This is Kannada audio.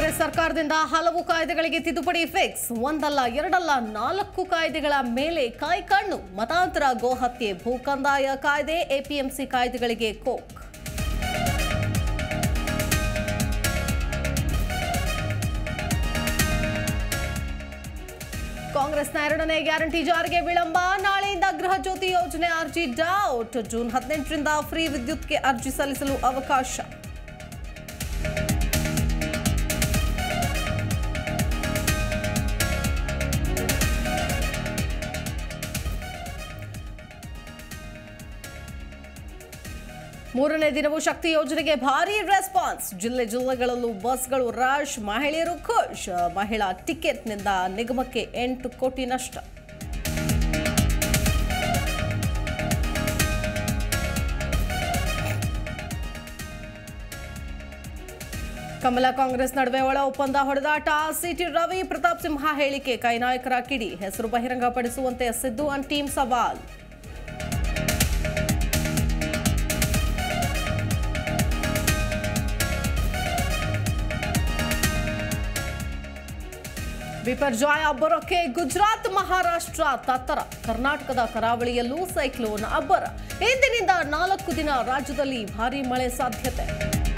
ಕಾಂಗ್ರೆಸ್ ಸರ್ಕಾರದಿಂದ ಹಲವು ಕಾಯ್ದೆಗಳಿಗೆ ತಿದ್ದುಪಡಿ ಫಿಕ್ಸ್ ಒಂದಲ್ಲ ಎರಡಲ್ಲ ನಾಲ್ಕು ಕಾಯ್ದೆಗಳ ಮೇಲೆ ಕೈಕಣ್ಣು ಮತಾಂತರ ಗೋಹತ್ಯೆ ಭೂಕಂದಾಯ ಕಾಯ್ದೆ ಎಪಿಎಂಸಿ ಕಾಯ್ದೆಗಳಿಗೆ ಕೋಕ್ ಕಾಂಗ್ರೆಸ್ನ ಎರಡನೇ ಗ್ಯಾರಂಟಿ ಜಾರಿಗೆ ವಿಳಂಬ ನಾಳೆಯಿಂದ ಗೃಹ ಜ್ಯೋತಿ ಯೋಜನೆ ಅರ್ಜಿ ಡೌಟ್ ಜೂನ್ ಹದಿನೆಂಟರಿಂದ ಫ್ರೀ ವಿದ್ಯುತ್ಗೆ ಅರ್ಜಿ ಸಲ್ಲಿಸಲು ಅವಕಾಶ ಮೂರನೇ ದಿನವೂ ಶಕ್ತಿ ಯೋಜನೆಗೆ ಭಾರಿ ರೆಸ್ಪಾನ್ಸ್ ಜಿಲ್ಲೆ ಜಿಲ್ಲೆಗಳಲ್ಲೂ ಬಸ್ಗಳು ರಶ್ ಮಹಿಳೆಯರು ಖುಷ್ ಮಹಿಳಾ ಟಿಕೆಟ್ನಿಂದ ನಿಗಮಕ್ಕೆ ಎಂಟು ಕೋಟಿ ನಷ್ಟ ಕಮಲ ಕಾಂಗ್ರೆಸ್ ನಡುವೆ ಒಳ ಒಪ್ಪಂದ ಹೊಡೆದಾಟ ಸಿಟಿ ರವಿ ಪ್ರತಾಪ್ ಸಿಂಹ ಹೇಳಿಕೆ ಕೈನಾಯಕರ ಕಿಡಿ ಹೆಸರು ಬಹಿರಂಗಪಡಿಸುವಂತೆ ಸಿದ್ದು ಅಂಡ್ ಟೀಮ್ ಸವಾಲ್ ಬಿಪರ್ಜಾಯ ಅಬ್ಬರಕ್ಕೆ ಗುಜರಾತ್ ಮಹಾರಾಷ್ಟ್ರ ತತ್ತರ ಕರ್ನಾಟಕದ ಕರಾವಳಿಯಲ್ಲೂ ಸೈಕ್ಲೋನ್ ಅಬ್ಬರ ಇಂದಿನಿಂದ ನಾಲ್ಕು ದಿನ ರಾಜ್ಯದಲ್ಲಿ ಭಾರೀ ಮಳೆ ಸಾಧ್ಯತೆ